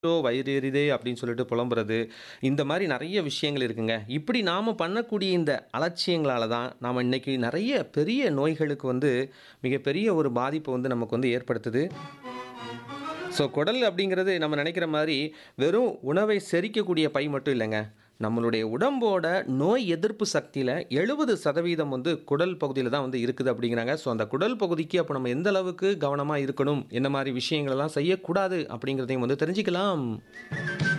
"ஐயோ! வயிறு எரியுதே" அப்படின்னு சொல்லிட்டு புலம்புறது. இந்த மாரி நெறைய விஷயங்கள் இருக்குங்க. இப்படி நாம பண்ணக்கூடிய இந்த அலட்சியங்களால தான், நாம இன்னைக்கு நெறைய பெரிய நோய்களுக்கு வந்து மிகப்பெரிய ஒரு பாதிப்ப வந்து நமக்கு வந்து ஏற்படுத்துது. ஸோ குடல் அப்படிங்கிறது நம்ம நெனைக்கிற மாரி, வெறும் உணவை செரிக்கக்கூடிய பை மட்டும் இல்லங்க. நம்மளுடைய உடம்போட நோய் எதிர்ப்பு சக்தியில 70% வந்து குடல் பகுதியில தான் வந்து இருக்குது அப்படிங்கிறாங்க. ஸோ அந்த குடல் பகுதிக்கு அப்ப நம்ம எந்த அளவுக்கு கவனமா இருக்கணும், என்ன மாரி விஷயங்களெல்லாம் செய்யக்கூடாது அப்படிங்கிறதையும் வந்து தெரிஞ்சுக்கலாம்.